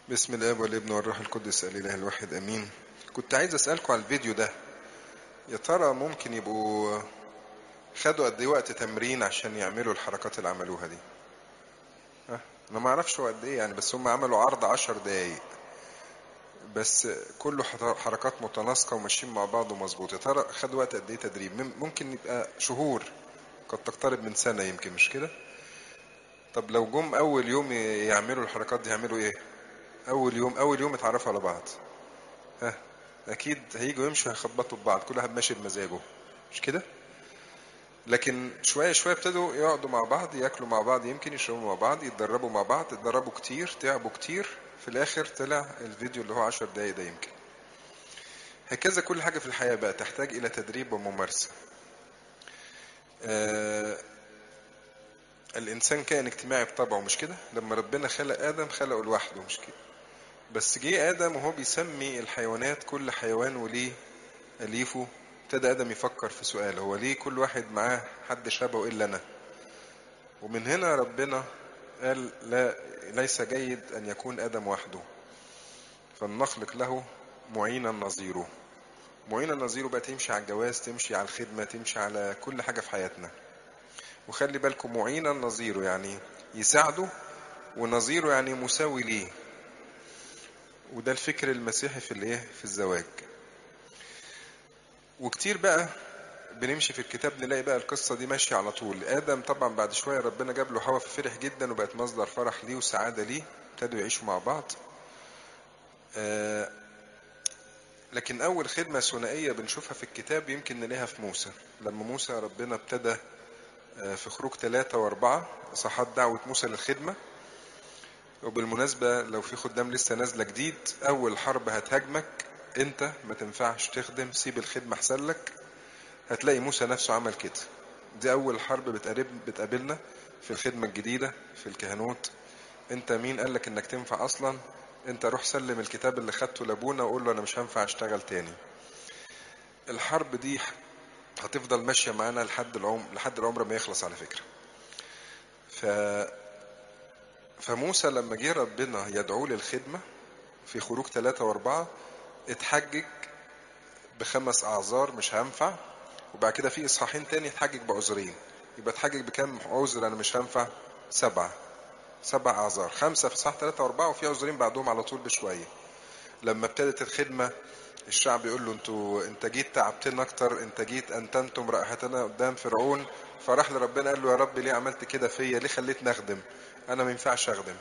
بسم الاب والابن والروح القدس الاله الواحد امين كنت عايز اسالكم على الفيديو ده يا ترى ممكن يبقوا خدوا قد ايه وقت تمرين عشان يعملوا الحركات اللي عملوها دي ها انا ما اعرفش هو قد ايه يعني بس هم عملوا عرض عشر دقايق بس كله حر- حركات متناسقه وماشيين مع بعض ومظبوط يا ترى خدوا وقت قد ايه تدريب مم- ممكن يبقى شهور قد تقترب من سنه يمكن مش كده طب لو جم اول يوم ي- يعملوا الحركات دي يعملوا ايه اول يوم اول يوم اتعرفوا على بعض ها اكيد هيجوا يمشوا هيخبطوا ببعض كل واحد ماشي بمزاجه مش كده لكن شويه شويه ابتدوا يقعدوا مع بعض ياكلوا مع بعض يمكن يشربوا مع بعض يتدربوا مع بعض اتدربوا كتير تعبوا كتير في الاخر طلع الفيديو اللي هو عشر دقايق ده يمكن هكذا كل حاجه في الحياه بقى تحتاج الى تدريب وممارسه آه الانسان كائن اجتماعي بطبعه مش كده لما ربنا خلق ادم خلقه لوحده مش كده بس جه ادم وهو بيسمي الحيوانات كل حيوان وليه اليفه ابتدى ادم يفكر في سؤال هو ليه كل واحد معاه حد شبهه الا انا ومن هنا ربنا قال لا ليس جيد ان يكون ادم وحده فلنخلق له معينا نظيره معينا نظيره بقى تمشي على الجواز تمشي على الخدمه تمشي على كل حاجه في حياتنا وخلي بالكم معينا نظيره يعني يساعده ونظيره يعني مساوي ليه وده الفكر المسيحي في الايه في الزواج وكتير بقى بنمشي في الكتاب نلاقي بقى القصه دي ماشيه على طول ادم طبعا بعد شويه ربنا جاب له حواء ففرح جدا وبقت مصدر فرح ليه وسعاده ليه ابتدوا يعيشوا مع بعض آه لكن اول خدمه ثنائيه بنشوفها في الكتاب يمكن نلاقيها في موسى لما موسى ربنا ابتدى آه، في خروج ثلاثة وأربعة صحات دعوة موسى للخدمة وبالمناسبة لو في خدام لسه نازلة جديد أول حرب هتهاجمك أنت ما تنفعش تخدم سيب الخدمة أحسن لك هتلاقي موسى نفسه عمل كده دي أول حرب بتقرب بتقابلنا في الخدمة الجديدة في الكهنوت أنت مين قالك إنك تنفع أصلا أنت روح سلم الكتاب اللي خدته لأبونا وقول له أنا مش هنفع أشتغل تاني الحرب دي هتفضل ماشية معانا لحد العمر لحد العمر ما يخلص على فكرة ف فموسى لما جه ربنا يدعوه للخدمة في خروج ثلاثة وأربعة اتحجج بخمس أعذار مش هنفع وبعد كده في إصحاحين تاني اتحجج بعذرين يبقى اتحجج بكام عذر أنا مش هنفع سبعة سبع أعذار خمسة في إصحاح ثلاثة وأربعة وفي عذرين بعدهم على طول بشوية لما ابتدت الخدمة الشعب يقول له انتوا انت جيت تعبتنا اكتر انت جيت انتنتم رائحتنا قدام فرعون فراح لربنا قال له يا رب ليه عملت كده فيا ليه خليتني اخدم انا ما ينفعش اخدم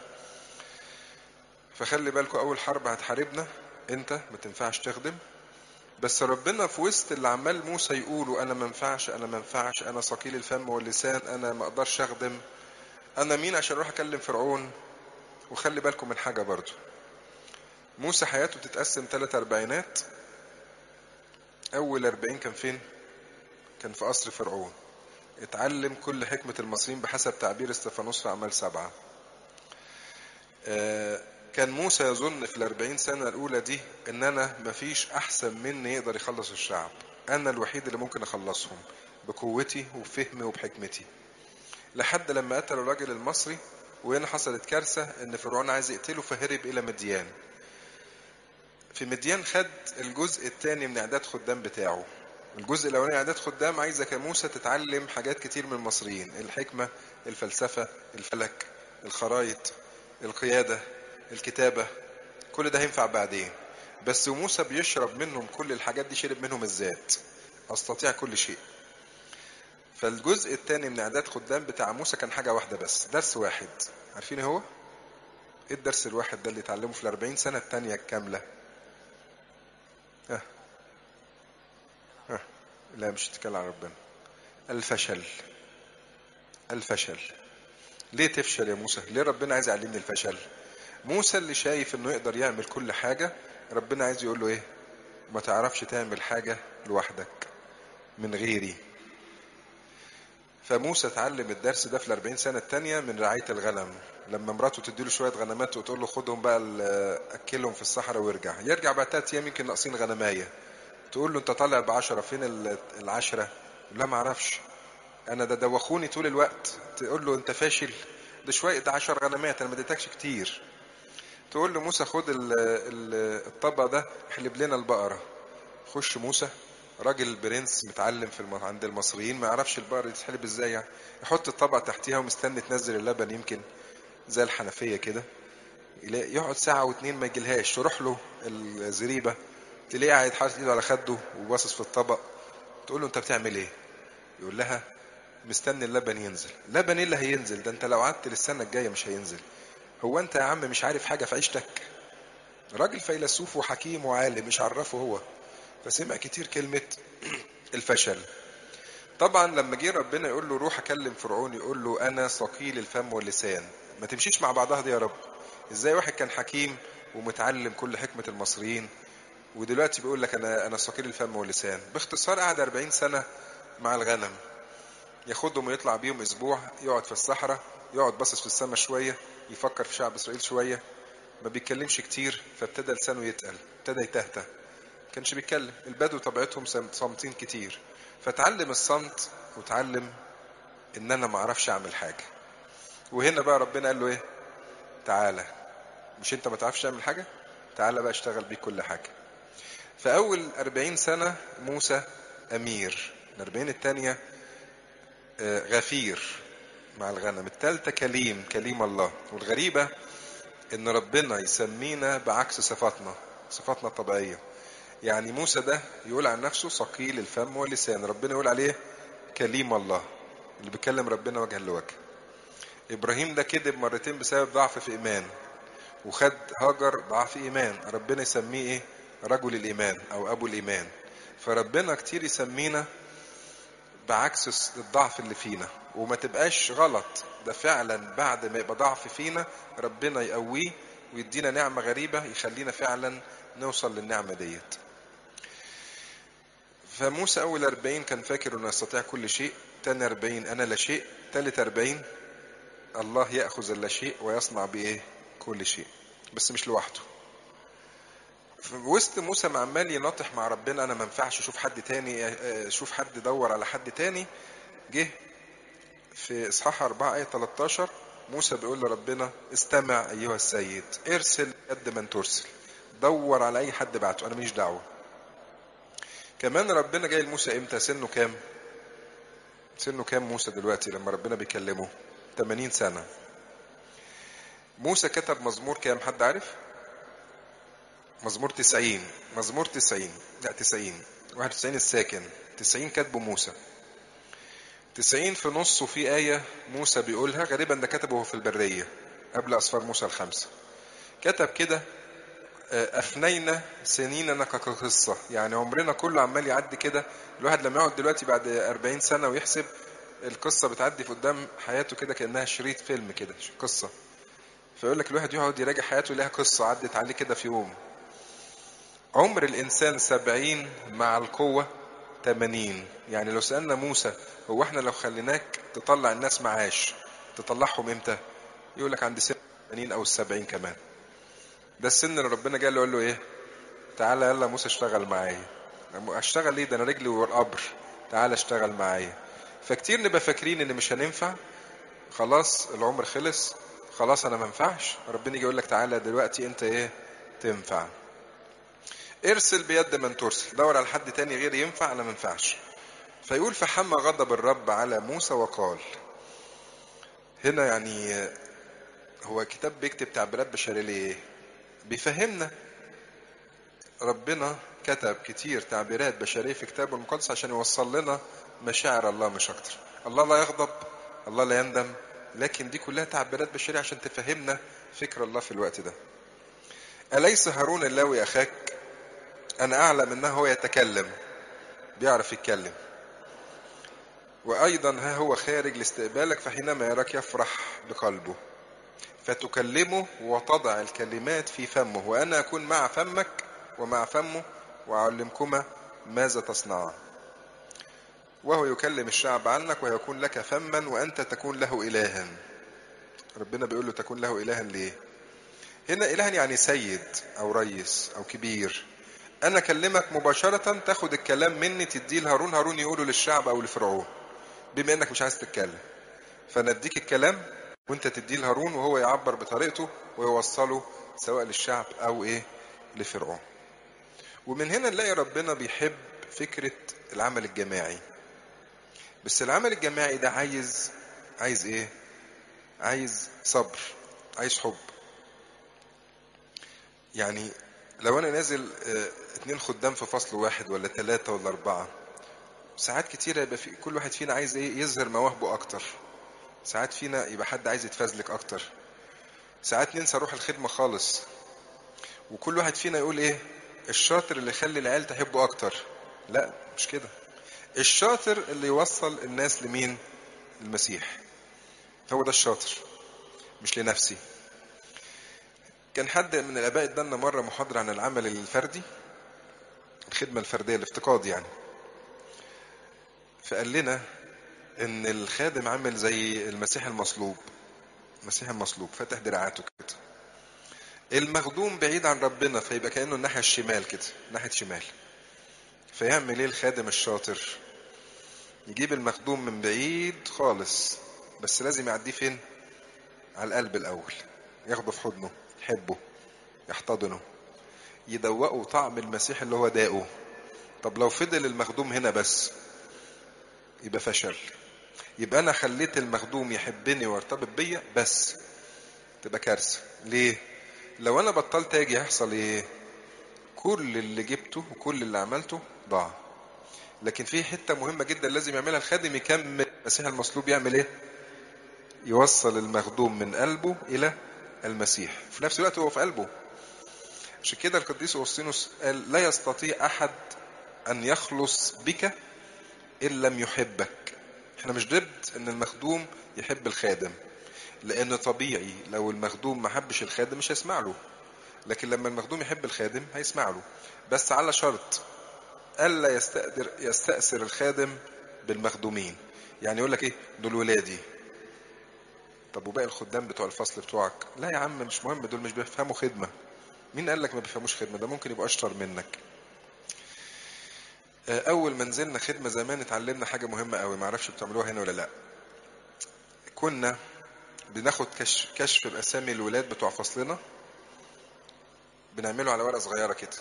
فخلي بالكم اول حرب هتحاربنا انت ما تنفعش تخدم بس ربنا في وسط اللي عمال موسى يقوله انا ما ينفعش انا ما ينفعش انا ثقيل الفم واللسان انا ما اقدرش اخدم انا مين عشان اروح اكلم فرعون وخلي بالكم من حاجه برضو موسى حياته بتتقسم ثلاث أربعينات أول أربعين كان فين؟ كان في قصر فرعون اتعلم كل حكمة المصريين بحسب تعبير استفانوس في أعمال سبعة آه، كان موسى يظن في الأربعين سنة الأولى دي إن أنا مفيش أحسن مني يقدر يخلص الشعب أنا الوحيد اللي ممكن أخلصهم بقوتي وبفهمي وبحكمتي لحد لما قتلوا الراجل المصري وهنا حصلت كارثة إن فرعون عايز يقتله فهرب إلى مديان في مديان خد الجزء الثاني من اعداد خدام بتاعه الجزء الاولاني اعداد خدام عايزك يا موسى تتعلم حاجات كتير من المصريين الحكمه الفلسفه الفلك الخرايط القياده الكتابه كل ده هينفع بعدين بس موسى بيشرب منهم كل الحاجات دي شرب منهم الذات استطيع كل شيء فالجزء الثاني من اعداد خدام بتاع موسى كان حاجه واحده بس درس واحد عارفين إيه هو ايه الدرس الواحد ده اللي اتعلمه في الأربعين سنه الثانيه الكامله ها ها لا مش تتكلم عن ربنا الفشل الفشل ليه تفشل يا موسى ليه ربنا عايز يعلمني الفشل موسى اللي شايف انه يقدر يعمل كل حاجة ربنا عايز يقول له ايه ما تعرفش تعمل حاجة لوحدك من غيري فموسى اتعلم الدرس ده في الأربعين سنة التانية من رعاية الغنم لما مراته تديله شوية غنمات وتقول له خدهم بقى ال- أكلهم في الصحراء وارجع يرجع بعد تلات أيام يمكن ناقصين غنماية تقول له أنت طالع بعشرة فين ال- العشرة لا ما اعرفش أنا ده دوخوني طول الوقت تقول له أنت فاشل ده شوية ده عشر غنمات أنا ما اديتكش كتير تقول له موسى خد ال- ال- الطبق ده احلب لنا البقرة خش موسى راجل برنس متعلم في الم... عند المصريين ما يعرفش البقرة دي تتحلب ازاي يعني يحط الطبق تحتيها ومستني تنزل اللبن يمكن زي الحنفية كده يلاقي- يقعد ساعة واتنين ما يجيلهاش تروح له الزريبة تلاقيه قاعد حاطط ايده على خده وباصص في الطبق تقول له انت بتعمل ايه؟ يقول لها مستني اللبن ينزل لبن ايه اللي هينزل ده انت لو قعدت للسنة الجاية مش هينزل هو انت يا عم مش عارف حاجة في عيشتك راجل فيلسوف وحكيم وعالم مش عرفه هو فسمع كتير كلمة الفشل طبعا لما جه ربنا يقول له روح اكلم فرعون يقول له انا ثقيل الفم واللسان ما تمشيش مع بعضها دي يا رب ازاي واحد كان حكيم ومتعلم كل حكمة المصريين ودلوقتي بيقول لك انا انا ثقيل الفم واللسان باختصار قعد 40 سنة مع الغنم ياخدهم ويطلع بيهم اسبوع يقعد في الصحراء يقعد باصص في السماء شوية يفكر في شعب اسرائيل شوية ما بيتكلمش كتير فابتدى لسانه يتقل ابتدى يتهته كانش بيتكلم البدو طبيعتهم صم- صامتين كتير فتعلم الصمت وتعلم ان انا ما اعرفش اعمل حاجه وهنا بقى ربنا قال له ايه تعالى مش انت ما تعرفش تعمل حاجه تعالى بقى اشتغل بيك كل حاجه فاول 40 سنه موسى امير ال 40 الثانيه غفير مع الغنم الثالثه كليم كليم الله والغريبه ان ربنا يسمينا بعكس صفاتنا صفاتنا الطبيعيه يعني موسى ده يقول عن نفسه ثقيل الفم واللسان ربنا يقول عليه كليم الله اللي بيكلم ربنا وجها لوجه ابراهيم ده كذب مرتين بسبب ضعف في ايمان وخد هاجر ضعف ايمان ربنا يسميه ايه رجل الايمان او ابو الايمان فربنا كتير يسمينا بعكس الضعف اللي فينا وما تبقاش غلط ده فعلا بعد ما يبقى ضعف فينا ربنا يقويه ويدينا نعمة غريبة يخلينا فعلا نوصل للنعمة ديت فموسى أول أربعين كان فاكر أنه يستطيع كل شيء تاني أربعين أنا لا شيء تالت أربعين الله يأخذ اللا شيء ويصنع بإيه كل شيء بس مش لوحده في وسط موسى ما عمال يناطح مع ربنا انا ما ينفعش اشوف حد تاني اشوف حد دور على حد تاني جه في اصحاح 4 ايه 13 موسى بيقول لربنا استمع ايها السيد ارسل قد من ترسل دور على اي حد بعته انا ماليش دعوه كمان ربنا جاي لموسى امتى سنه كام سنه كام موسى دلوقتي لما ربنا بيكلمه 80 سنه موسى كتب مزمور كام حد عارف مزمور 90 مزمور 90 لا 90 91 الساكن 90 كاتبه موسى 90 في نصه في آية موسى بيقولها غالبا ده كتبه في البرية قبل أسفار موسى الخمسة كتب كده أفنينا سنيننا كقصة يعني عمرنا كله عمال يعدي كده الواحد لما يقعد دلوقتي بعد 40 سنة ويحسب القصة بتعدي في قدام حياته كده كأنها شريط فيلم كده قصة فيقول لك الواحد يقعد يراجع حياته لها قصة عدت عليه كده في يوم عمر الإنسان سبعين مع القوة تمانين يعني لو سألنا موسى هو احنا لو خليناك تطلع الناس معاش تطلعهم امتى يقول لك عند سن 80 او السبعين كمان ده السن اللي ربنا جاي له قال له ايه تعالى يلا موسى اشتغل معايا اشتغل ليه ده انا رجلي والقبر تعالى اشتغل معايا فكتير نبقى فاكرين ان مش هننفع خلاص العمر خلص خلاص انا ما ينفعش ربنا يجي يقول لك تعالى دلوقتي انت ايه تنفع ارسل بيد من ترسل دور على حد تاني غير ينفع انا ما ينفعش فيقول فحمى غضب الرب على موسى وقال هنا يعني هو كتاب بيكتب تعبيرات بشرية ليه بيفهمنا ربنا كتب كتير تعبيرات بشرية في كتابه المقدس عشان يوصل لنا مشاعر الله مش أكتر الله لا يغضب الله لا يندم لكن دي كلها تعبيرات بشرية عشان تفهمنا فكر الله في الوقت ده أليس هارون اللاوي أخاك أنا أعلم أنه هو يتكلم بيعرف يتكلم وأيضا ها هو خارج لاستقبالك فحينما يراك يفرح بقلبه فتكلمه وتضع الكلمات في فمه وأنا أكون مع فمك ومع فمه وأعلمكما ماذا تصنعان وهو يكلم الشعب عنك ويكون لك فما وأنت تكون له إلها ربنا بيقول له تكون له إلها ليه هنا إله يعني سيد أو ريس أو كبير أنا أكلمك مباشرة تاخد الكلام مني تديه لهارون هارون يقوله للشعب أو لفرعون بما إنك مش عايز تتكلم فأنا أديك الكلام وأنت تديه لهارون وهو يعبر بطريقته ويوصله سواء للشعب او ايه لفرعون ومن هنا نلاقي ربنا بيحب فكرة العمل الجماعي بس العمل الجماعي ده عايز عايز ايه عايز صبر عايز حب يعني لو انا نازل اه اتنين خدام في فصل واحد ولا ثلاثة ولا اربعة ساعات كتيرة يبقى في كل واحد فينا عايز ايه يظهر مواهبه اكتر ساعات فينا يبقى حد عايز يتفزلك اكتر ساعات ننسى روح الخدمة خالص وكل واحد فينا يقول ايه الشاطر اللي يخلي العيال تحبه اكتر لا مش كده الشاطر اللي يوصل الناس لمين المسيح هو ده الشاطر مش لنفسي كان حد من الاباء ادانا مره محاضره عن العمل الفردي الخدمه الفرديه الافتقاد يعني فقال لنا ان الخادم عامل زي المسيح المصلوب المسيح المصلوب فاتح دراعاته كده المخدوم بعيد عن ربنا فيبقى كانه الناحيه الشمال كده ناحيه شمال فيعمل ايه الخادم الشاطر يجيب المخدوم من بعيد خالص بس لازم يعديه فين على القلب الاول ياخده في حضنه يحبه يحتضنه يدوقه طعم المسيح اللي هو داقه طب لو فضل المخدوم هنا بس يبقى فشل يبقى انا خليت المخدوم يحبني ويرتبط بيا بس تبقى كارثه ليه لو انا بطلت اجي هيحصل ايه كل اللي جبته وكل اللي عملته ضاع لكن في حته مهمه جدا لازم يعملها الخادم يكمل المسيح المصلوب يعمل ايه يوصل المخدوم من قلبه الى المسيح في نفس الوقت هو في قلبه عشان كده القديس أوسطينوس قال لا يستطيع أحد أن يخلص بك إن لم يحبك احنا مش ضد ان المخدوم يحب الخادم لان طبيعي لو المخدوم ما حبش الخادم مش هيسمع له لكن لما المخدوم يحب الخادم هيسمع له بس على شرط الا يستأثر يستأثر الخادم بالمخدومين يعني يقول لك ايه دول ولادي طب وباقي الخدام بتوع الفصل بتوعك لا يا عم مش مهم دول مش بيفهموا خدمه مين قال لك ما بيفهموش خدمه ده ممكن يبقى اشطر منك اول ما نزلنا خدمه زمان اتعلمنا حاجه مهمه قوي ما اعرفش بتعملوها هنا ولا لا كنا بناخد كشف كشف باسامي الولاد بتوع فصلنا بنعمله على ورقه صغيره كده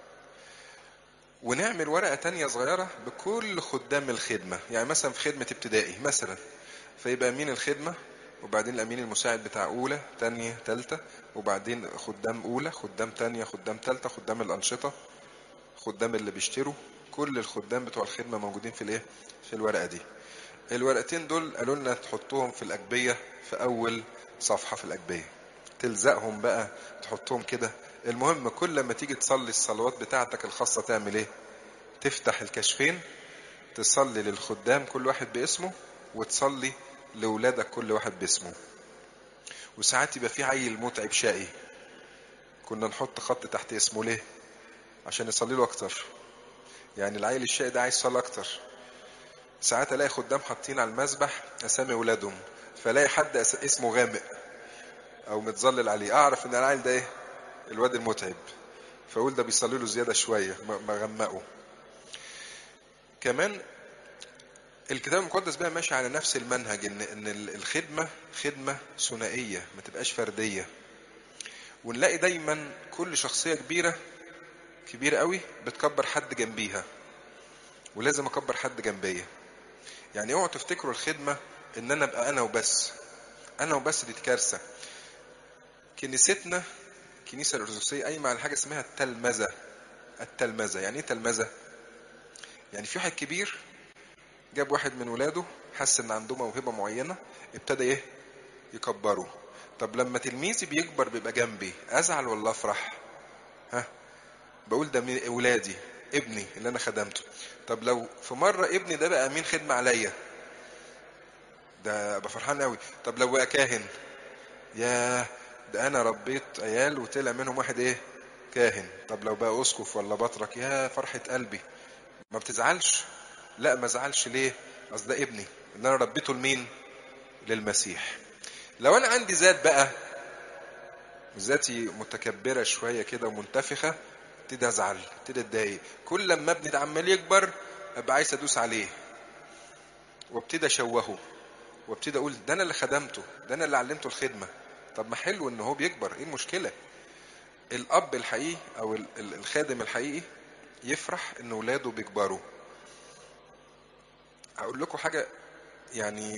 ونعمل ورقه تانية صغيره بكل خدام الخدمه يعني مثلا في خدمه ابتدائي مثلا فيبقى امين الخدمه وبعدين الامين المساعد بتاع اولى تانية تالتة وبعدين خدام اولى خدام تانية خدام تالتة خدام الانشطه خدام اللي بيشتروا كل الخدام بتوع الخدمه موجودين في الايه في الورقه دي الورقتين دول قالوا لنا تحطوهم في الاجبيه في اول صفحه في الاجبيه تلزقهم بقى تحطهم كده المهم كل لما تيجي تصلي الصلوات بتاعتك الخاصه تعمل ايه تفتح الكشفين تصلي للخدام كل واحد باسمه وتصلي لولادك كل واحد باسمه وساعات يبقى في عيل متعب شقي كنا نحط خط تحت اسمه ليه عشان يصلي له اكتر يعني العيل الشقي ده عايز صلاة اكتر ساعات الاقي خدام حاطين على المسبح اسامي ولادهم فلاقي حد اسمه غامق او متظلل عليه اعرف ان العيل ده ايه الواد المتعب فاقول ده بيصلي له زياده شويه مغمقه كمان الكتاب المقدس بقى ماشي على نفس المنهج ان ان الخدمه خدمه ثنائيه ما تبقاش فرديه ونلاقي دايما كل شخصيه كبيره كبيره قوي بتكبر حد جنبيها ولازم اكبر حد جنبيا يعني اوعوا تفتكروا الخدمه ان انا ابقى انا وبس انا وبس دي كارثه كنيستنا الكنيسه الارثوذكسيه قايمه على حاجه اسمها التلمذه التلمذه يعني ايه تلمذه يعني في واحد كبير جاب واحد من ولاده حس ان عنده موهبه معينه ابتدى ايه يكبره طب لما تلميذي بيكبر بيبقى جنبي ازعل ولا افرح ها بقول ده ولادي ابني اللي انا خدمته طب لو في مره ابني ده بقى امين خدمه عليا ده ابقى فرحان قوي طب لو بقى كاهن يا ده انا ربيت عيال وطلع منهم واحد ايه كاهن طب لو بقى اسقف ولا بطرك يا فرحه قلبي ما بتزعلش لا ما ازعلش ليه اصل ده ابني اللي انا ربيته لمين للمسيح لو انا عندي ذات بقى ذاتي متكبره شويه كده ومنتفخه ابتدي ازعل ابتدي اتضايق كل لما ابني ده عمال يكبر ابقى عايز ادوس عليه وابتدي اشوهه وابتدي اقول ده انا اللي خدمته ده انا اللي علمته الخدمه طب ما حلو ان هو بيكبر ايه المشكله الاب الحقيقي او ال- ال- الخادم الحقيقي يفرح ان ولاده بيكبروا اقول لكم حاجه يعني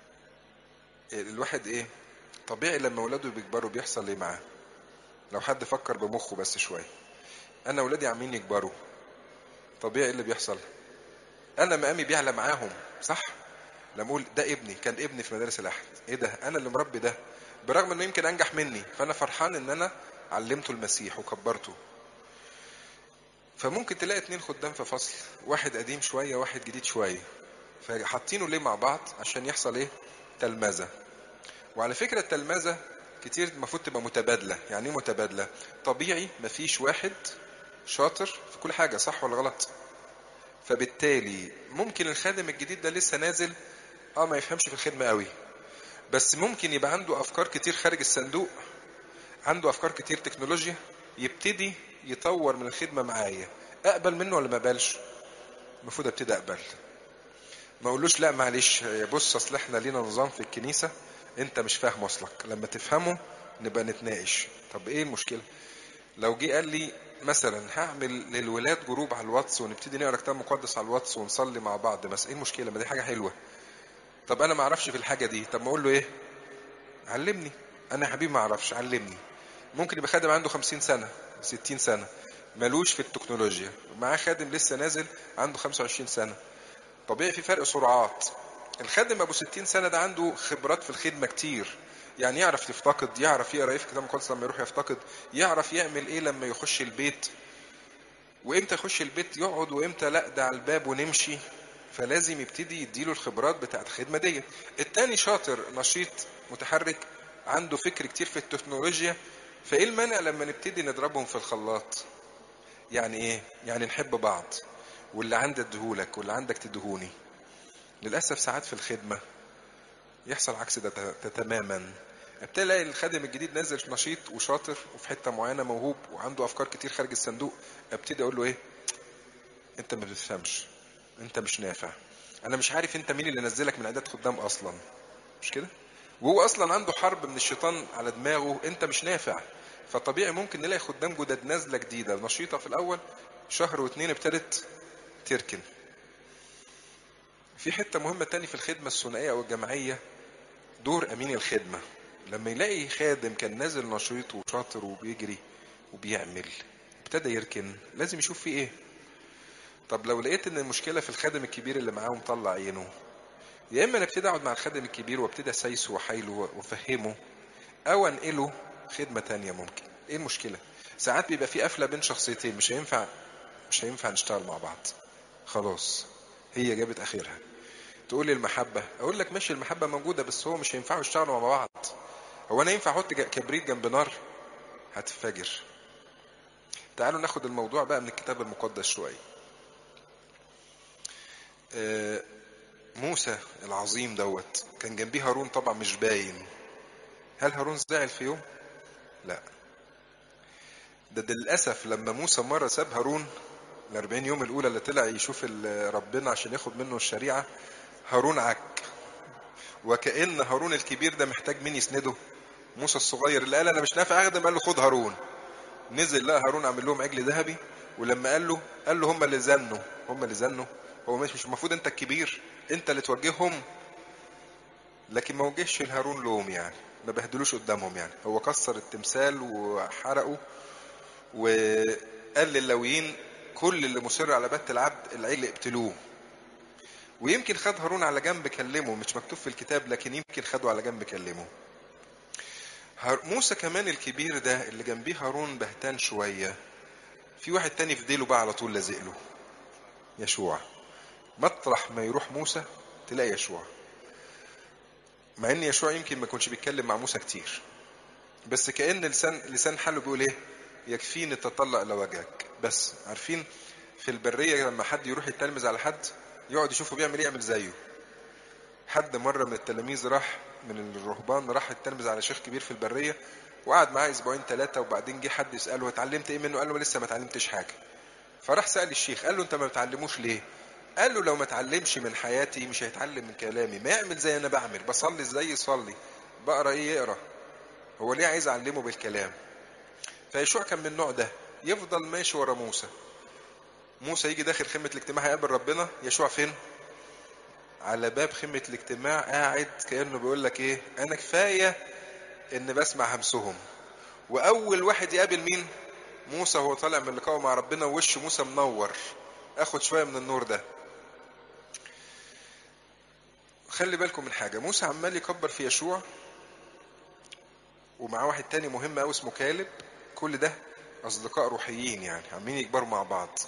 الواحد ايه طبيعي لما ولاده بيكبروا بيحصل ايه معاه لو حد فكر بمخه بس شويه انا ولادي عمالين يكبروا طبيعي إيه اللي بيحصل انا مقامي بيعلى معاهم صح لما اقول ده ابني كان ابني في مدارس الاحد ايه ده انا اللي مربي ده برغم انه يمكن انجح مني فانا فرحان ان انا علمته المسيح وكبرته فممكن تلاقي اتنين خدام في فصل واحد قديم شويه واحد جديد شويه فحاطينه ليه مع بعض عشان يحصل ايه تلمذه وعلى فكره التلمذه كتير المفروض تبقى متبادله يعني ايه متبادله طبيعي مفيش واحد شاطر في كل حاجه صح ولا غلط فبالتالي ممكن الخادم الجديد ده لسه نازل اه ما يفهمش في الخدمه قوي بس ممكن يبقى عنده افكار كتير خارج الصندوق عنده افكار كتير تكنولوجيا يبتدي يطور من الخدمه معايا اقبل منه ولا ما اقبلش المفروض ابتدي اقبل ما اقولوش لا معلش بص اصل احنا لينا نظام في الكنيسه انت مش فاهم اصلك لما تفهمه نبقى نتناقش طب ايه المشكله لو جه قال لي مثلا هعمل للولاد جروب على الواتس ونبتدي نقرا كتاب مقدس على الواتس ونصلي مع بعض بس ايه المشكله ما دي حاجه حلوه طب انا ما اعرفش في الحاجه دي طب ما اقول له ايه علمني انا يا حبيبي ما اعرفش علمني ممكن يبقى خادم عنده 50 سنه 60 سنه ملوش في التكنولوجيا معاه خادم لسه نازل عنده 25 سنه طبيعي في فرق سرعات الخادم ابو 60 سنه ده عنده خبرات في الخدمه كتير يعني يعرف يفتقد يعرف يقرا ايه في كتاب مقدس لما يروح يفتقد يعرف يعمل ايه لما يخش البيت وامتى يخش البيت يقعد وامتى لا ده على الباب ونمشي فلازم يبتدي يديله الخبرات بتاعت الخدمه دي التاني شاطر نشيط متحرك عنده فكر كتير في التكنولوجيا فايه المانع لما نبتدي نضربهم في الخلاط يعني ايه يعني نحب بعض واللي عندك اديهولك واللي عندك تدهوني للاسف ساعات في الخدمه يحصل عكس ده ت- تماما ابتدي الاقي الخادم الجديد نازل نشيط وشاطر وفي حته معينه موهوب وعنده افكار كتير خارج الصندوق ابتدي اقول له ايه انت ما بتفهمش انت مش نافع انا مش عارف انت مين اللي نزلك من عداد خدام اصلا مش كده وهو اصلا عنده حرب من الشيطان على دماغه انت مش نافع فطبيعي ممكن نلاقي خدام جداد نازله جديده نشيطه في الاول شهر واتنين ابتدت تركن في حته مهمه تاني في الخدمه الثنائيه او الجماعيه دور امين الخدمه لما يلاقي خادم كان نازل نشيط وشاطر وبيجري وبيعمل ابتدى يركن لازم يشوف فيه ايه طب لو لقيت ان المشكله في الخادم الكبير اللي معاه مطلع عينه يا اما انا ابتدي اقعد مع الخادم الكبير وابتدي اسايسه واحايله وافهمه او انقله خدمه تانية ممكن ايه المشكله ساعات بيبقى في قفله بين شخصيتين مش هينفع مش هينفع نشتغل مع بعض خلاص هي جابت اخرها تقول لي المحبه اقول لك ماشي المحبه موجوده بس هو مش هينفعوا يشتغلوا مع بعض هو انا ينفع احط ج- كبريت جنب نار هتنفجر تعالوا ناخد الموضوع بقى من الكتاب المقدس شويه آه، موسى العظيم دوت كان جنبيه هارون طبعا مش باين هل هارون زعل في يوم لا ده, ده للاسف لما موسى مره ساب هارون ال 40 يوم الاولى اللي طلع يشوف ال- ربنا عشان ياخد منه الشريعه هارون عك وكأن هارون الكبير ده محتاج مين يسنده موسى الصغير اللي قال انا مش نافع اخدم قال له خد هارون نزل لقى هارون عامل لهم عجل ذهبي ولما قال له قال له هم اللي زنوا هم اللي زنوا هو مش مش المفروض انت الكبير انت اللي توجههم لكن ما وجهش لهارون لوم يعني ما بهدلوش قدامهم يعني هو كسر التمثال وحرقه وقال لللاويين كل اللي مصر على بت العبد العجل اقتلوه ويمكن خد هارون على جنب كلمه مش مكتوب في الكتاب لكن يمكن خده على جنب كلمه هار- موسى كمان الكبير ده اللي جنبيه هارون بهتان شوية في واحد تاني في ديله بقى على طول لازق له يشوع مطرح ما يروح موسى تلاقي يشوع مع ان يشوع يمكن ما يكونش بيتكلم مع موسى كتير بس كأن لسان لسان حاله بيقول ايه يكفيني تطلع الى وجهك بس عارفين في البرية لما حد يروح يتلمذ على حد يقعد يشوفه بيعمل ايه يعمل زيه حد مرة من التلاميذ راح من الرهبان راح يتلمذ على شيخ كبير في البرية وقعد معاه اسبوعين ثلاثة وبعدين جه حد يسأله اتعلمت ايه منه قال له لسه ما اتعلمتش حاجة فراح سأل الشيخ قال له انت ما بتعلموش ليه قال له لو ما اتعلمش من حياتي مش هيتعلم من كلامي ما يعمل زي انا بعمل بصلي ازاي يصلي بقرا ايه يقرا هو ليه عايز اعلمه بالكلام فيشوع كان من النوع ده يفضل ماشي ورا موسى موسى يجي داخل خيمة الاجتماع هيقابل ربنا يشوع فين على باب خيمة الاجتماع قاعد كأنه بيقول لك ايه انا كفاية ان بسمع همسهم واول واحد يقابل مين موسى وهو طالع من لقائه مع ربنا ووش موسى منور اخد شوية من النور ده خلي بالكم من حاجة موسى عمال يكبر في يشوع ومعاه واحد تاني مهم قوي اسمه كالب كل ده اصدقاء روحيين يعني عمالين يكبروا مع بعض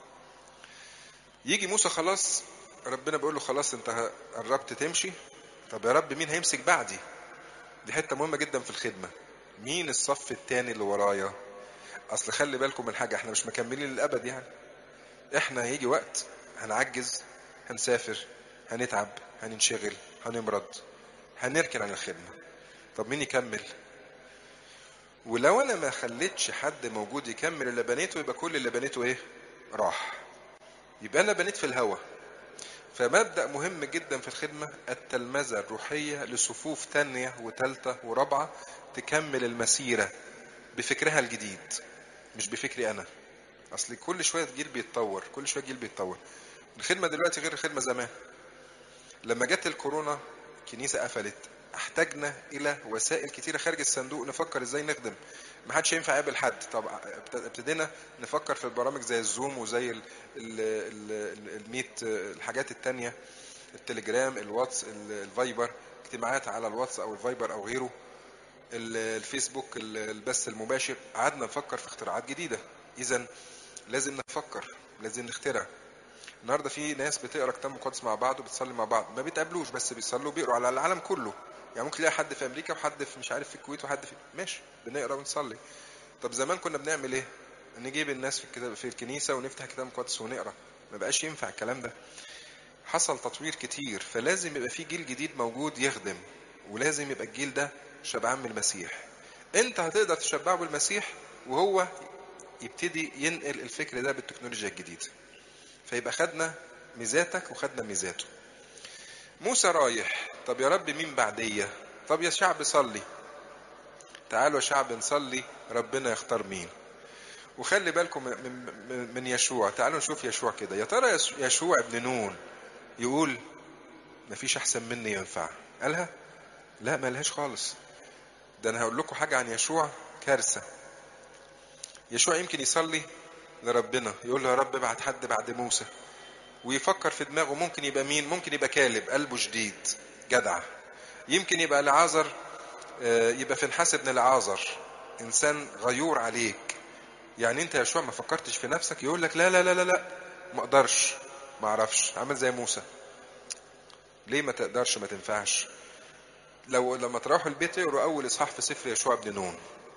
يجي موسى خلاص ربنا بيقول له خلاص انت قربت تمشي طب يا رب مين هيمسك بعدي دي حته مهمه جدا في الخدمه مين الصف التاني اللي ورايا اصل خلي بالكم من حاجه احنا مش مكملين للابد يعني احنا هيجي وقت هنعجز هنسافر هنتعب هننشغل هنمرض هنركن عن الخدمه طب مين يكمل ولو انا ما خليتش حد موجود يكمل اللي بنيته يبقى كل اللي بنيته ايه راح يبقى انا بنيت في الهوى فمبدأ مهم جدا في الخدمة التلمذة الروحية لصفوف تانية وتالتة ورابعة تكمل المسيرة بفكرها الجديد مش بفكري أنا أصل كل شوية جيل بيتطور كل شوية جيل بيتطور الخدمة دلوقتي غير الخدمة زمان لما جت الكورونا الكنيسة قفلت احتاجنا الى وسائل كتيره خارج الصندوق نفكر ازاي نخدم ما حدش ينفع يقابل حد طب ابتدينا نفكر في البرامج زي الزوم وزي ال ال ال الميت الحاجات التانية التليجرام الواتس الفايبر اجتماعات على الواتس او الفايبر او غيره الفيسبوك البث المباشر قعدنا نفكر في اختراعات جديده اذا لازم نفكر لازم نخترع النهارده في ناس بتقرا كتاب مقدس مع بعض وبتصلي مع بعض ما بيتقابلوش بس بيصلوا بيقروا على العالم كله يعني ممكن تلاقي حد في امريكا وحد في مش عارف في الكويت وحد في ماشي بنقرا ونصلي طب زمان كنا بنعمل ايه نجيب الناس في الكتاب في الكنيسه ونفتح كتاب مقدس ونقرا ما بقاش ينفع الكلام ده حصل تطوير كتير فلازم يبقى في جيل جديد موجود يخدم ولازم يبقى الجيل ده شبعان من المسيح انت هتقدر تشبعه بالمسيح وهو يبتدي ينقل الفكر ده بالتكنولوجيا الجديده فيبقى خدنا ميزاتك وخدنا ميزاته موسى رايح طب يا رب مين بعدية طب يا شعب صلي تعالوا يا شعب نصلي ربنا يختار مين وخلي بالكم من, من يشوع تعالوا نشوف يشوع كده يا ترى يشوع ابن نون يقول مفيش احسن مني ينفع قالها لا ما لهاش خالص ده انا هقول لكم حاجه عن يشوع كارثه يشوع يمكن يصلي لربنا يقول له يا رب ابعت حد بعد موسى ويفكر في دماغه ممكن يبقى مين ممكن يبقى كالب قلبه شديد جدع يمكن يبقى لعازر يبقى في نحاس ابن لعازر انسان غيور عليك يعني انت يا يشوع ما فكرتش في نفسك يقول لك لا لا لا لا لا ما اقدرش ما اعرفش عامل زي موسى ليه ما تقدرش ما تنفعش لو لما تروحوا البيت اقروا اول اصحاح في سفر يشوع بن نون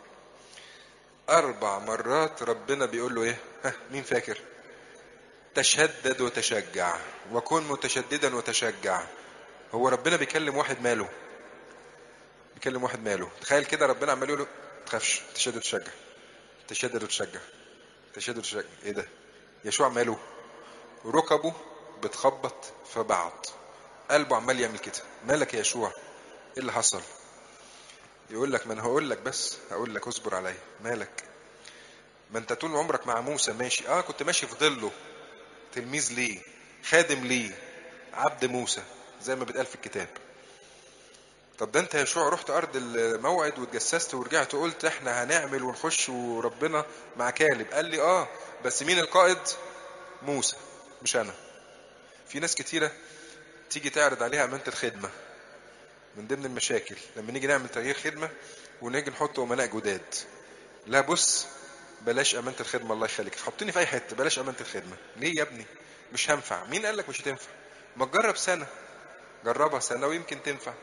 اربع مرات ربنا بيقول له ايه ها مين فاكر تشدد وتشجع وكن متشددا وتشجع هو ربنا بيكلم واحد ماله بيكلم واحد ماله تخيل كده ربنا عمال يقول له تخافش تشدد وتشجع تشدد وتشجع تشدد وتشجع ايه ده يشوع ماله ركبه بتخبط في بعض قلبه عمال يعمل كده مالك يا يشوع ايه اللي حصل يقول لك ما انا هقول لك بس هقول لك اصبر عليا مالك ما انت طول عمرك مع موسى ماشي اه كنت ماشي في ظله تلميذ ليه خادم ليه عبد موسى زي ما بيتقال في الكتاب طب ده انت يا يشوع رحت ارض الموعد واتجسست ورجعت وقلت احنا هنعمل ونخش وربنا مع كالب قال لي اه بس مين القائد موسى مش انا في ناس كتيره تيجي تعرض عليها امانه الخدمه من ضمن المشاكل لما نيجي نعمل تغيير خدمه ونيجي نحط امناء جداد لا بص بلاش امانه الخدمه الله يخليك حطني في اي حته بلاش امانه الخدمه ليه يا ابني مش هنفع مين قال لك مش هتنفع ما تجرب سنه جربها سنه ويمكن تنفع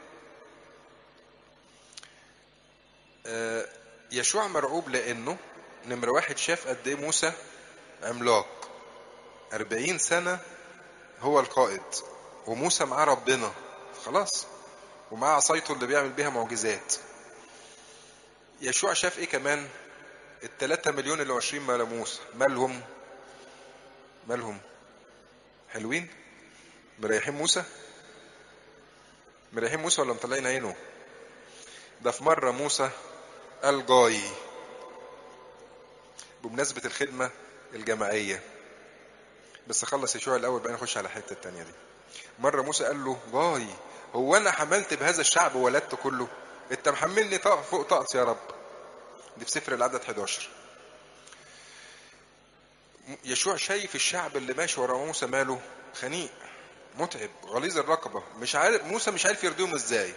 آه يشوع مرعوب لانه نمرة واحد شاف قد ايه موسى عملاق أربعين سنة هو القائد وموسى معاه ربنا خلاص ومعاه عصايته اللي بيعمل بيها معجزات يشوع شاف ايه كمان التلاتة مليون اللي عشرين مال موسى مالهم مالهم حلوين مريحين موسى مريحين موسى ولا مطلعين عينه ده في مرة موسى قال جاي بمناسبة الخدمة الجماعية بس خلص يشوع الأول بقى نخش على الحتة التانية دي مرة موسى قال له باي هو أنا حملت بهذا الشعب وولدت كله أنت محملني طاق فوق طاقتي يا رب دي في سفر العدد 11 يشوع شايف الشعب اللي ماشي ورا موسى ماله خنيق متعب غليظ الرقبة مش عارف موسى مش عارف يرضيهم ازاي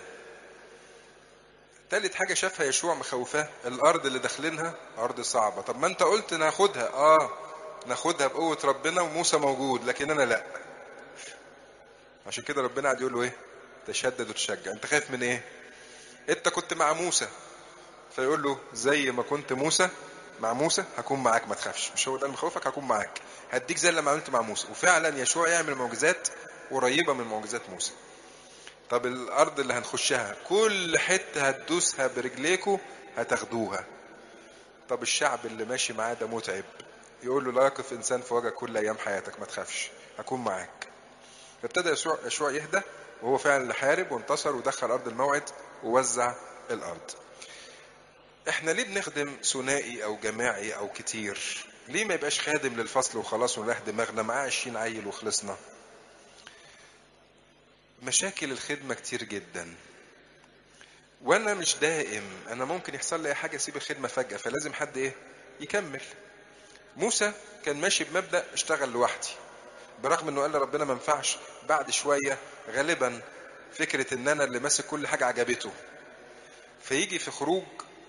تالت حاجة شافها يشوع مخوفاه الأرض اللي داخلينها أرض صعبة طب ما أنت قلت ناخدها آه ناخدها بقوة ربنا وموسى موجود لكن أنا لأ عشان كده ربنا قاعد يقول له إيه تشدد وتشجع أنت خايف من إيه أنت كنت مع موسى فيقول له زي ما كنت موسى مع موسى هكون معاك ما تخافش مش هو ده اللي مخوفك هكون معاك هديك زي لما عملت مع موسى وفعلا يشوع يعمل معجزات قريبة من معجزات موسى طب الارض اللي هنخشها كل حته هتدوسها برجليكوا هتاخدوها طب الشعب اللي ماشي معاه ده متعب يقول له لا يقف انسان في وجهك كل ايام حياتك ما تخافش هكون معاك فابتدى يشوع يشوع يهدى وهو فعلا اللي حارب وانتصر ودخل ارض الموعد ووزع الارض احنا ليه بنخدم ثنائي او جماعي او كتير ليه ما يبقاش خادم للفصل وخلاص ونريح دماغنا معاه 20 عيل وخلصنا مشاكل الخدمة كتير جدا وانا مش دائم انا ممكن يحصل لي حاجة اسيب الخدمة فجأة فلازم حد ايه يكمل موسى كان ماشي بمبدأ اشتغل لوحدي برغم انه قال لربنا ما ينفعش بعد شوية غالبا فكرة ان انا اللي ماسك كل حاجة عجبته فيجي في خروج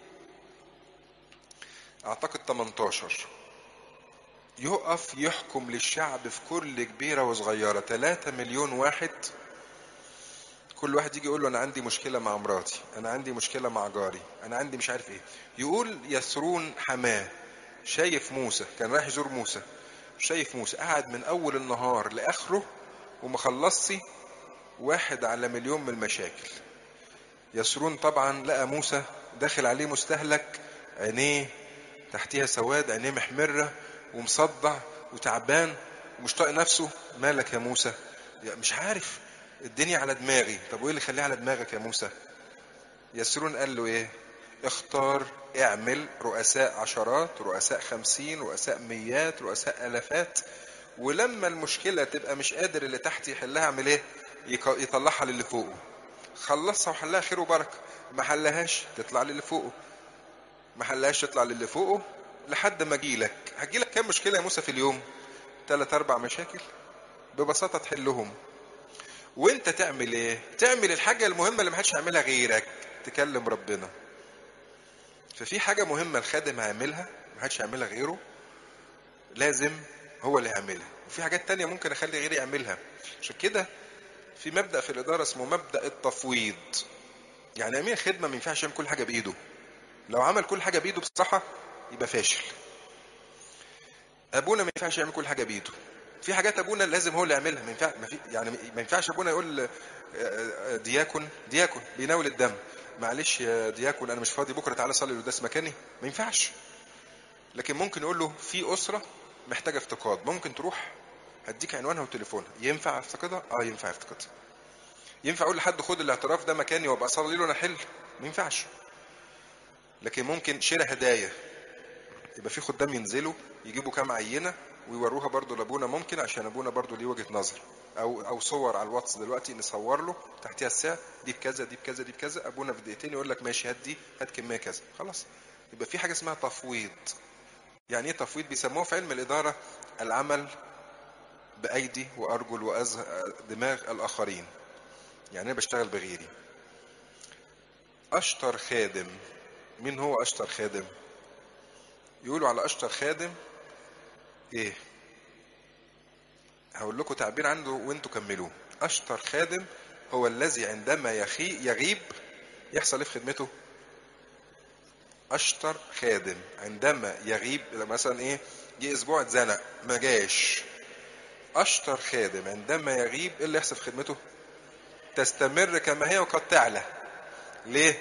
اعتقد 18 يقف يحكم للشعب في كل كبيرة وصغيرة 3 مليون واحد كل واحد يجي يقول له انا عندي مشكله مع مراتي انا عندي مشكله مع جاري انا عندي مش عارف ايه يقول يسرون حماه شايف موسى كان رايح يزور موسى شايف موسى قعد من اول النهار لاخره وما خلصش واحد على مليون من المشاكل يسرون طبعا لقى موسى داخل عليه مستهلك عينيه تحتيها سواد عينيه محمره ومصدع وتعبان ومش طايق نفسه مالك يا موسى مش عارف الدنيا على دماغي طب وايه اللي يخليها على دماغك يا موسى يسرون قال له ايه اختار اعمل رؤساء عشرات رؤساء خمسين رؤساء ميات رؤساء الافات ولما المشكلة تبقى مش قادر اللي تحت يحلها اعمل ايه يطلعها للي فوقه خلصها وحلها خير وبركة ما حلهاش تطلع للي فوقه ما حلهاش تطلع للي فوقه لحد ما اجيلك هتجيلك كام مشكلة يا موسى في اليوم ثلاث اربع مشاكل ببساطة تحلهم وانت تعمل ايه تعمل الحاجة المهمة اللي محدش يعملها غيرك تكلم ربنا ففي حاجة مهمة الخادم هيعملها محدش يعملها غيره لازم هو اللي يعملها وفي حاجات تانية ممكن اخلي غيري يعملها عشان كده في مبدأ في الإدارة اسمه مبدأ التفويض يعني أمين خدمة ما ينفعش يعمل كل حاجة بإيده لو عمل كل حاجة بإيده بصراحة يبقى فاشل أبونا ما ينفعش يعمل كل حاجة بإيده في حاجات ابونا لازم هو اللي يعملها ما ينفع ما في يعني ما ينفعش ابونا يقول دياكون دياكون بيناول الدم معلش يا دياكون انا مش فاضي بكره تعالى صلي القداس مكاني ما ينفعش لكن ممكن يقول له في اسره محتاجه افتقاد ممكن تروح هديك عنوانها وتليفونها ينفع افتقدها اه ينفع افتقدها ينفع اقول لحد خد الاعتراف ده مكاني وابقى اصلي له انا حل ما ينفعش لكن ممكن شراء هدايا يبقى في خدام ينزلوا يجيبوا كام عينه ويوروها برضو لابونا ممكن عشان ابونا برضو ليه وجهه نظر او او صور على الواتس دلوقتي نصور له تحتها الساعه دي بكذا دي بكذا دي بكذا ابونا في دقيقتين يقول لك ماشي هات دي هات كميه كذا خلاص يبقى في حاجه اسمها تفويض يعني ايه تفويض بيسموه في علم الاداره العمل بايدي وارجل ودماغ الاخرين يعني انا بشتغل بغيري اشطر خادم مين هو اشطر خادم يقولوا على اشطر خادم ايه هقول لكم تعبير عنده وانتوا كملوه اشطر خادم هو الذي عندما يخي يغيب يحصل ايه في خدمته اشطر خادم عندما يغيب مثلا ايه جه اسبوع اتزنق ما جاش اشطر خادم عندما يغيب ايه اللي يحصل في خدمته تستمر كما هي وقد تعلى ليه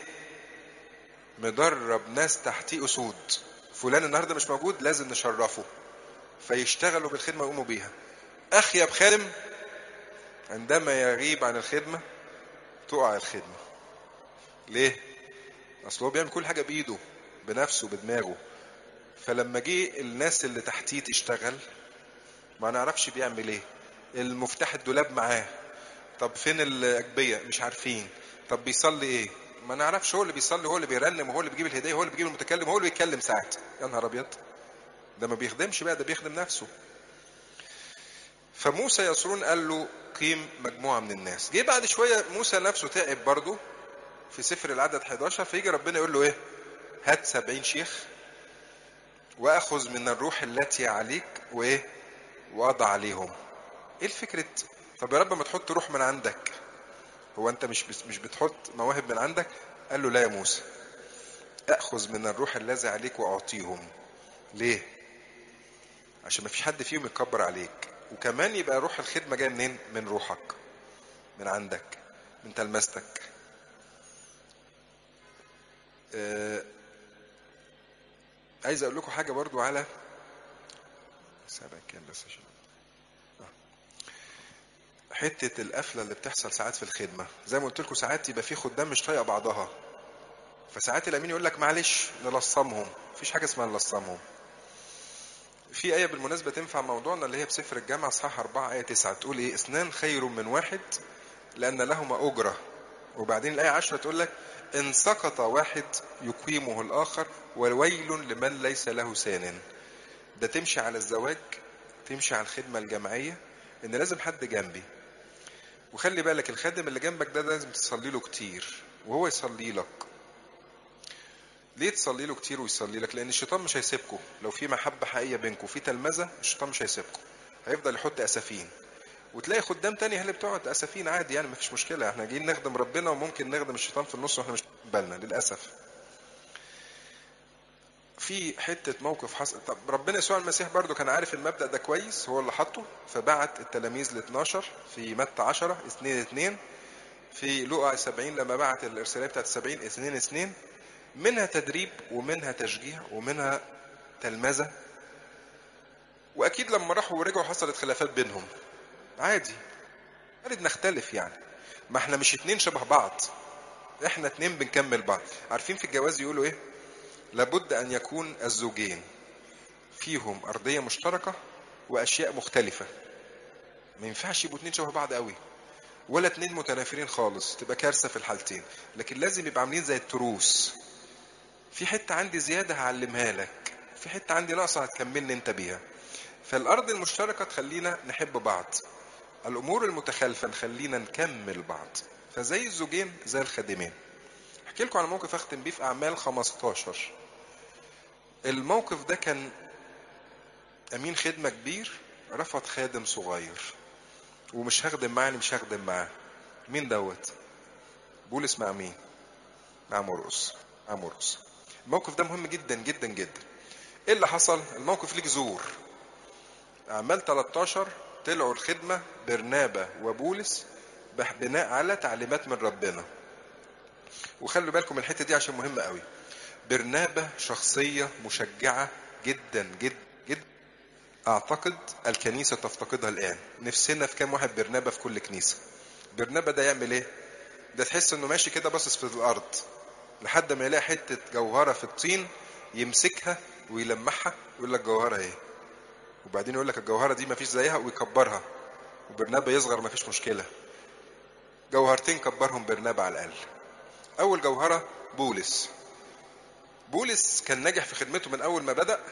مدرب ناس تحتيه اسود فلان النهارده مش موجود لازم نشرفه فيشتغلوا بالخدمة ويقوموا بيها أخيب خادم عندما يغيب عن الخدمة تقع الخدمة ليه؟ أصل هو بيعمل كل حاجة بإيده بنفسه بدماغه فلما جه الناس اللي تحتيه تشتغل ما نعرفش بيعمل ايه المفتاح الدولاب معاه طب فين الاجبيه مش عارفين طب بيصلي ايه ما نعرفش هو اللي بيصلي هو اللي بيرنم وهو اللي بيجيب الهديه هو اللي بيجيب المتكلم هو اللي بيتكلم ساعات يا نهار ابيض ده ما بيخدمش بقى ده بيخدم نفسه فموسى يسرون قال له قيم مجموعه من الناس جه بعد شويه موسى نفسه تعب برضه في سفر العدد 11 فيجي ربنا يقول له ايه هات سبعين شيخ واخذ من الروح التي عليك وايه واضع عليهم ايه الفكرة طب يا رب ما تحط روح من عندك هو انت مش مش بتحط مواهب من عندك قال له لا يا موسى اخذ من الروح الذي عليك واعطيهم ليه عشان ما فيش حد فيهم يتكبر عليك وكمان يبقى روح الخدمة جاية منين من روحك من عندك من تلمستك آه عايز اقول لكم حاجة برضو على سابع كام بس عشان حتة القفلة اللي بتحصل ساعات في الخدمة زي ما قلت لكم ساعات يبقى في خدام مش طايقة بعضها فساعات الأمين يقول لك معلش نلصمهم مفيش حاجة اسمها نلصمهم في آية بالمناسبة تنفع موضوعنا اللي هي بسفر الجامعة صحاح 4 آية 9 تقول إيه اثنان خير من واحد لأن لهما أجرة وبعدين الآية 10 تقول لك إن سقط واحد يقيمه الآخر وويل لمن ليس له سان ده تمشي على الزواج تمشي على الخدمة الجماعية إن لازم حد جنبي وخلي بالك الخادم اللي جنبك ده لازم تصلي له كتير وهو يصلي لك ليه تصلي له كتير ويصلي لك لان الشيطان مش هيسيبكم لو في محبه حقيقيه بينكم في تلمذه الشيطان مش هيسيبكم هيفضل يحط اسفين وتلاقي خدام تاني اللي بتقعد اسفين عادي يعني مفيش مشكله احنا جايين نخدم ربنا وممكن نخدم الشيطان في النص واحنا مش بالنا للاسف في حتة موقف حصل طب ربنا يسوع المسيح برضو كان عارف المبدأ ده كويس هو اللي حطه فبعت التلاميذ ل 12 في متى 10 2 2 في لقا 70 لما بعت الإرسالية بتاعت 70 2 2 منها تدريب ومنها تشجيع ومنها تلمذة وأكيد لما راحوا ورجعوا حصلت خلافات بينهم عادي وارد نختلف يعني ما احنا مش اتنين شبه بعض احنا اتنين بنكمل بعض عارفين في الجواز يقولوا ايه لابد ان يكون الزوجين فيهم ارضيه مشتركه واشياء مختلفه ما ينفعش يبقوا اتنين شبه بعض قوي ولا اتنين متنافرين خالص تبقى كارثه في الحالتين لكن لازم يبقى عاملين زي التروس في حته عندي زياده هعلمها لك في حته عندي ناقصه هتكملني انت بيها فالارض المشتركه تخلينا نحب بعض الامور المتخالفه نخلينا نكمل بعض فزي الزوجين زي الخادمين احكي لكم على موقف اختم بيه في اعمال 15 الموقف ده كان امين خدمه كبير رفض خادم صغير ومش هخدم معاه يعني مش هخدم معاه مين دوت بولس مع مين مع مرقس مع مرقس الموقف ده مهم جدا جدا جدا ايه اللي حصل الموقف ليه جذور اعمال 13 طلعوا الخدمه برنابا وبولس بناء على تعليمات من ربنا وخلوا بالكم الحته دي عشان مهمه قوي برنابا شخصيه مشجعه جدا جدا جدا اعتقد الكنيسه تفتقدها الان نفسنا في كام واحد برنابا في كل كنيسه برنابا ده يعمل ايه ده تحس انه ماشي كده باصص في الارض لحد ما يلاقي حته جوهره في الطين يمسكها ويلمعها ويقول لك جوهره ايه وبعدين يقول لك الجوهره دي مفيش زيها ويكبرها وبرنابا يصغر مفيش مشكله جوهرتين كبرهم برنابا على الاقل اول جوهره بولس بولس كان ناجح في خدمته من اول ما بدا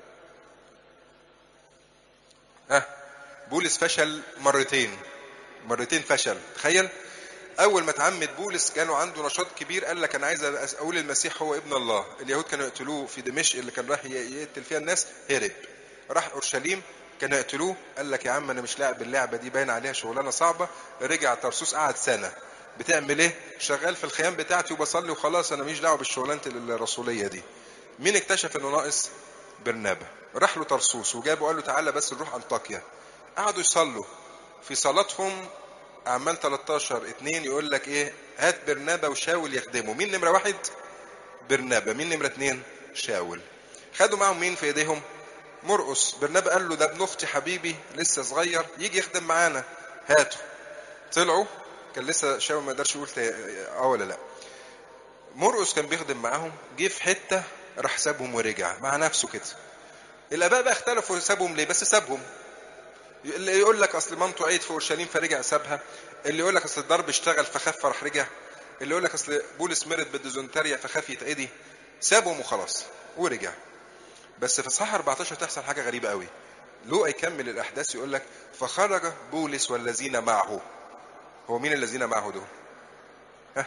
ها بولس فشل مرتين مرتين فشل تخيل اول ما اتعمد بولس كانوا عنده نشاط كبير قال لك انا عايز اقول المسيح هو ابن الله اليهود كانوا يقتلوه في دمشق اللي كان راح يقتل فيها الناس هرب راح اورشليم كانوا يقتلوه قال لك يا عم انا مش لاعب اللعبه دي باين عليها شغلانه صعبه رجع ترسوس قعد سنه بتعمل ايه شغال في الخيام بتاعتي وبصلي وخلاص انا ماليش دعوه بالشغلانه الرسوليه دي مين اكتشف انه ناقص برنابا راح له ترسوس وجابه قال له تعالى بس نروح انطاكيا قعدوا يصلوا في صلاتهم اعمال 13 2 يقول لك ايه هات برنابا وشاول يخدموا مين نمره واحد برنابا مين نمره اثنين شاول خدوا معهم مين في ايديهم مرقس برنابا قال له ده ابن اختي حبيبي لسه صغير يجي يخدم معانا هاته طلعوا كان لسه شاول ما يقدرش يقول اه ولا لا مرقس كان بيخدم معاهم جه في حته راح سابهم ورجع مع نفسه كده الاباء بقى اختلفوا سابهم ليه بس سابهم اللي يقول لك اصل مامته عيد في اورشليم فرجع سابها اللي يقول لك اصل الضرب اشتغل فخف فراح رجع اللي يقول لك اصل بولس مرض بالديزونتاريا فخاف يتعدي سابهم وخلاص ورجع بس في اصحاح 14 تحصل حاجه غريبه قوي لوقا يكمل الاحداث يقول لك فخرج بولس والذين معه هو مين الذين معه دول ها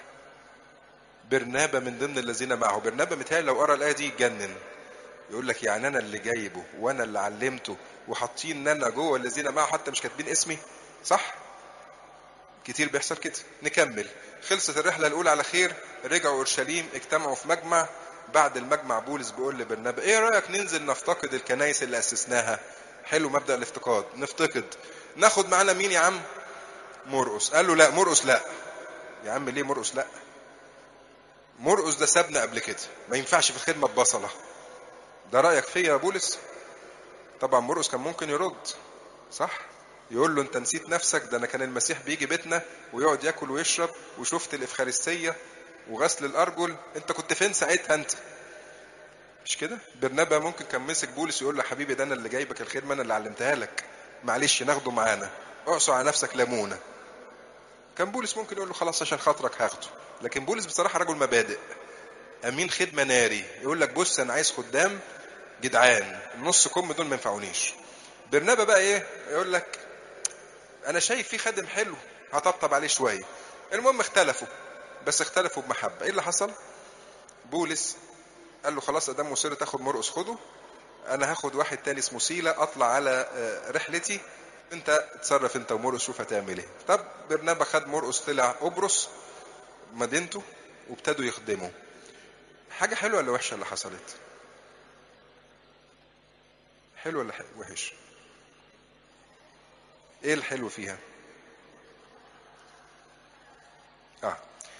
برنابا من ضمن الذين معه برنابا متهيألي لو قرا الايه دي يتجنن يقول لك يعني انا اللي جايبه وانا اللي علمته وحاطين ان انا جوه الذين معه حتى مش كاتبين اسمي صح كتير بيحصل كده نكمل خلصت الرحله الاولى على خير رجعوا اورشليم اجتمعوا في مجمع بعد المجمع بولس بيقول لبرنابا ايه رايك ننزل نفتقد الكنايس اللي اسسناها حلو مبدا الافتقاد نفتقد ناخد معانا مين يا عم مرقس قال له لا مرقس لا يا عم ليه مرقس لا مرقس ده سابنا قبل كده ما ينفعش في الخدمه ببصله ده رايك فيا يا بولس طبعا مرقس كان ممكن يرد صح يقول له انت نسيت نفسك ده انا كان المسيح بيجي بيتنا ويقعد ياكل ويشرب وشفت الافخارستيه وغسل الارجل انت كنت فين ساعتها انت مش كده برنابا ممكن كان مسك بولس يقول له حبيبي ده انا اللي جايبك الخدمه انا اللي علمتها لك معلش ناخده معانا اعصر على نفسك ليمونه كان بولس ممكن يقول له خلاص عشان خاطرك هاخده لكن بولس بصراحه رجل مبادئ امين خدمه ناري يقول لك بص انا عايز خدام جدعان النص كم دول ما ينفعونيش برنابا بقى ايه يقول لك انا شايف في خادم حلو هطبطب عليه شويه المهم اختلفوا بس اختلفوا بمحبه ايه اللي حصل بولس قال له خلاص ادام مصر تاخد مرقس خده انا هاخد واحد تاني اسمه سيلا اطلع على رحلتي انت اتصرف انت ومرقس شوف هتعمل ايه طب برنابا خد مرقس طلع قبرص مدينته وابتدوا يخدموا حاجه حلوه ولا وحشه اللي حصلت حلو ولا وحش ايه الحلو فيها اه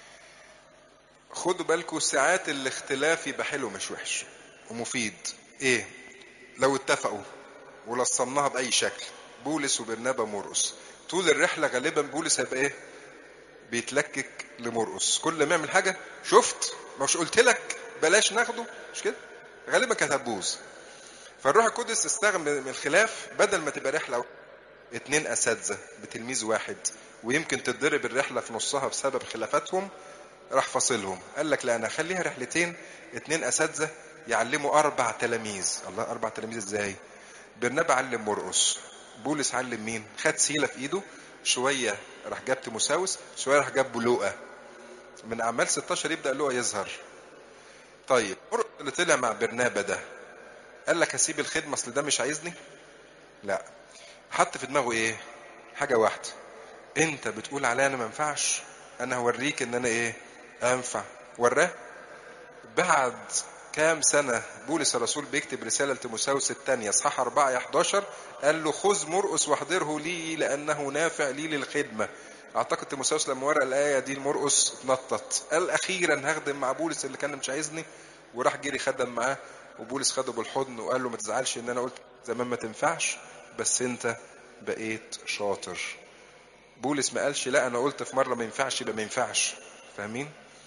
خدوا بالكم ساعات الاختلاف يبقى حلو مش وحش ومفيد ايه لو اتفقوا ولصمناها باي شكل بولس وبرنابا مرقس طول الرحله غالبا بولس هيبقى ايه بيتلكك لمرقس كل ما يعمل حاجه شفت مش قلت لك بلاش ناخده مش كده غالبا كانت هتبوظ فالروح القدس استخدم من الخلاف بدل ما تبقى رحله اتنين اساتذه بتلميذ واحد ويمكن تتضرب الرحله في نصها بسبب خلافاتهم راح فاصلهم قال لك لا انا هخليها رحلتين اتنين اساتذه يعلموا اربع تلاميذ الله اربع تلاميذ ازاي برنابا علم مرقس بولس علم مين خد سيله في ايده شويه راح جاب تيموساوس شويه راح جاب بلوقا من اعمال 16 يبدا لوقا يظهر طيب مرقس اللي طلع مع برنابا ده قال لك هسيب الخدمه اصل ده مش عايزني لا حط في دماغه ايه حاجه واحده انت بتقول عليا انا ما ينفعش انا هوريك ان انا ايه انفع وراه بعد كام سنة بولس الرسول بيكتب رسالة لتيموساوس الثانية اصحاح 4 يا 11 قال له خذ مرقس واحضره لي لأنه نافع لي للخدمة أعتقد تيموساوس لما ورق الآية دي المرقس اتنطط قال أخيرا هخدم مع بولس اللي كان مش عايزني وراح جري خدم معاه وبولس خده بالحضن وقال له ما تزعلش ان انا قلت زمان ما تنفعش بس انت بقيت شاطر بولس ما قالش لا انا قلت في مره ما ينفعش يبقى ما ينفعش فاهمين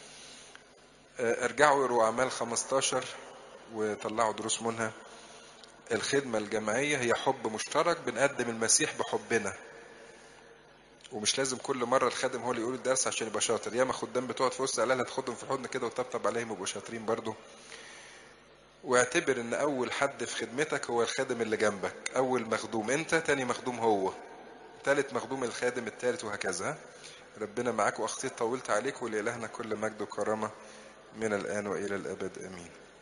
ارجعوا اقروا اعمال 15 وطلعوا دروس منها الخدمة الجماعية هي حب مشترك بنقدم المسيح بحبنا ومش لازم كل مرة الخادم هو اللي يقول الدرس عشان يبقى شاطر ياما خدام بتقعد في وسط قالها تاخدهم في الحضن كده وتطبطب عليهم ويبقوا شاطرين برضو واعتبر ان اول حد في خدمتك هو الخادم اللي جنبك اول مخدوم انت تاني مخدوم هو تالت مخدوم الخادم التالت وهكذا ربنا معاك واخطيت طولت عليك ولإلهنا كل مجد وكرامة من الآن وإلى الأبد آمين